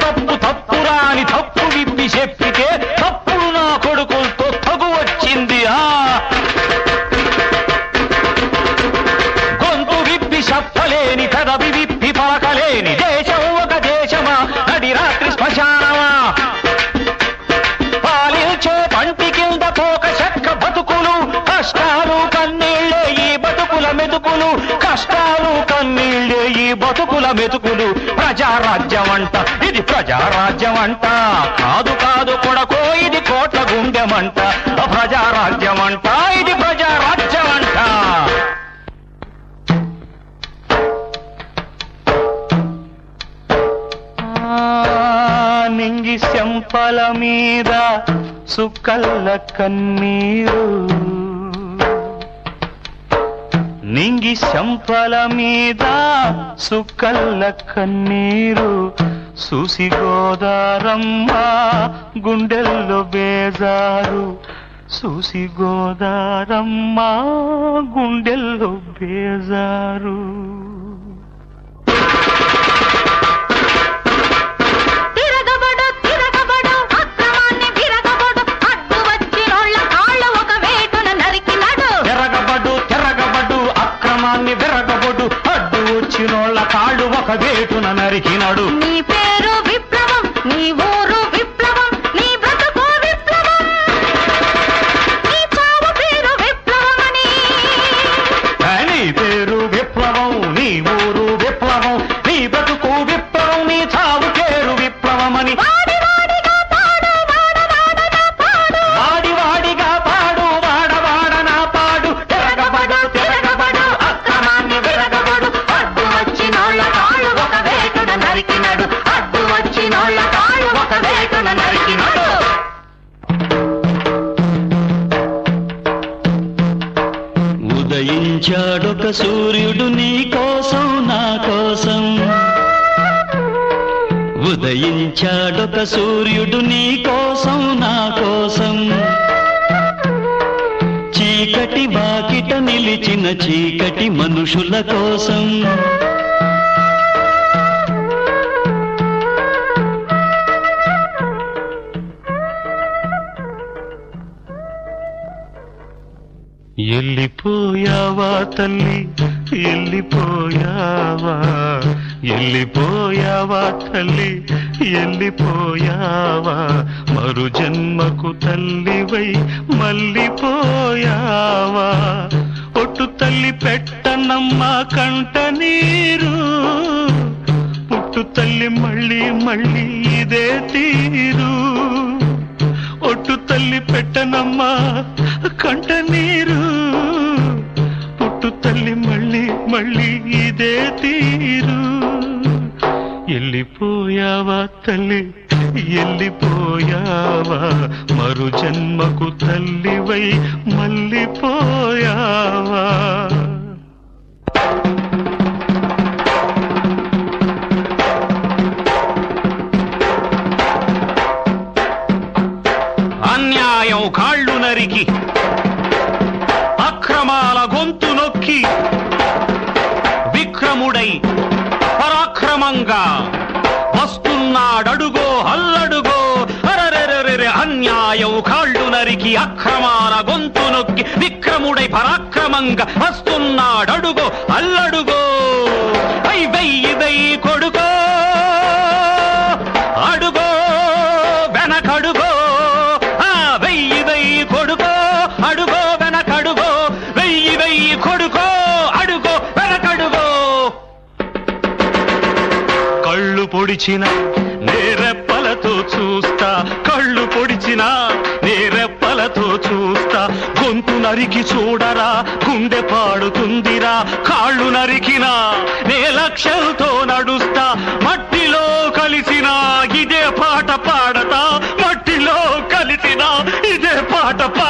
తప్పు తప్పురా అని తప్పు విప్పి చెప్పితే తప్పుడు నా కొడుకులతో తగు వచ్చింది ఆ గొంతు విప్పి చెప్పలేని కదవి విప్పి పలకలేని దేశం ఒక దేశమా నడి రాత్రి శ్మశానమా పాలించే పంటి కింద తోక చెక్క బతుకులు కష్టాలు కన్నీళ్ళే ఈ బతుకుల మెతుకులు కష్టాలు కన్నీళ్ళే ఈ బతుకుల మెతుకులు ప్రజారాజ్యం అంట ఇది ప్రజారాజ్యం అంట కాదు కాదు కొడకో ఇది కోట్ల గుండెమంట ప్రజారాజ్యం అంట ఇది ప్రజారాజ్యం అంట ఆ, నింగి శంపల మీద సుక్కల్ల కన్నీరు నింగి శంపల మీద సుక్కల్ల కన్నీరు చూసి గోదారమ్మ గుండెల్లో బేజారు చూసి గోదారమ్మ గుండెల్లో బేజారు తిరగబడు తిరగబడు అక్రమాన్ని విరగబడు అడ్డు వచ్చినోళ్ళ కాళ్ళు ఒక వేటున నరికినడు తిరగబడు తిరగబడు అక్రమాన్ని విరగబడు అడ్డు వచ్చినోళ్ళ కాళ్ళు ఒక వేటున నరికినాడు నీ పేరు విప్లవం నీ ఊరు విప్లవం నీ బ్రతుకు విప్లవం నీ చావు పేరు విప్లవమని నీ పేరు విప్లవం నీ ఊరు విప్లవం నీ బతుకు విప్లవం నీ చావు పేరు విప్లవమని వాడి వాడిగా పాడు వాడవాడగా పాడు వాడి వాడిగా పాడు వాడవాడ నా పాడు తిరగబడు తిరగబడు అక్రమాన్ని విరగబడు అడ్డు వచ్చినోళ్ళ కాళ్ళు ఒక వేటున నరికినడు అడ్డు వచ్చినోళ్ళ కాళ్ళు ఒక వేటున నరికినడు ఉదయించాడొక సూర్యుడు నీ కోసం నా కోసం ఉదయించాడొక సూర్యుడు నీ కోసం నా కోసం చీకటి వాకిట నిలిచిన చీకటి మనుషుల కోసం ఎల్లిపోయావా తల్లి ఎల్లిపోయావా ఎల్లిపోయావా తల్లి ఎల్లిపోయావా మరు జన్మకు తల్లివై మల్లిపోయావా ఒట్టు తల్లి పెట్టనమ్మ కంట నీరు పుట్టు తల్లి మళ్ళీ మళ్ళీ ఇదే తీరు ఒట్టు తల్లి పెట్టనమ్మా కంట నీరు పుట్టు తల్లి మళ్ళీ మళ్ళీ ఇదే తీరు ఎల్లిపోయావా తల్లి ఎల్లిపోయావా మరు జన్మకు తల్లివై మళ్ళీపోయావా అన్యాయం కాళ్ళు నరికి అక్రమాల గొంతు నొక్కి విక్రముడై పరాక్రమంగా వస్తున్నాడడుగో అల్లడుగో అరరెరెరెరె అన్యాయం కాళ్ళు నరికి అక్రమాల గొంతు నొక్కి విక్రముడై పరాక్రమంగా వస్తున్నాడడుగో అల్లడుగో ఐ వెయ్యి వెయ్యి కొడుకో అడుగో వెనకడుగో ఆ వెయ్యి వెయ్యి కొడుకో అడుగో వెనకడుగో వెయ్యి వెయ్యి కొడుకో అడుగో వెనకడుగో కళ్ళు పొడిచిన నేరెప్పలతో చూస్తా కళ్ళు పొడిచిన నేరెప్పలతో చూస్తా గొంతు నరికి చూడరా గుండె పాడుతుందిరా కాళ్ళు నరికినా నే లక్ష్యంతో నడుస్తా మట్టిలో కలిసిన ఇదే పాట పాడతా మట్టిలో కలిసిన ఇదే పాట పాడ